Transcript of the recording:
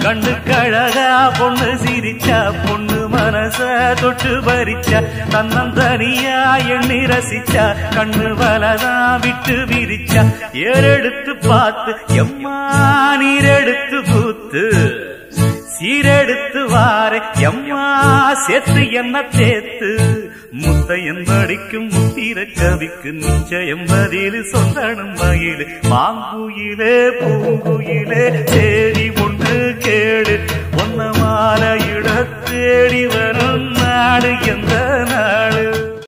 கண்ணு கழகா பொண்ணு சிரிச்சா பொண்ணு மனச தொட்டு பறிச்சா தன்னந்தனியா எண்ணி ரசிச்சா கண்ணு வலதா விட்டு விரிச்சா ஏறெடுத்து பார்த்து எம்மா நீரெடுத்து பூத்து சீரெடுத்து வாரே எம்மா சேர்த்து என்ன தேத்து முத்தையன் படிக்கும் முத்திர கவிக்கு நிச்சயம் பதில் சொல்லணும் மயிலு மாங்குயிலே பூங்குயிலே தேடி ஒன்று கேடு ஒன்ன மாலையிட தேடி வரும் நாடு எந்த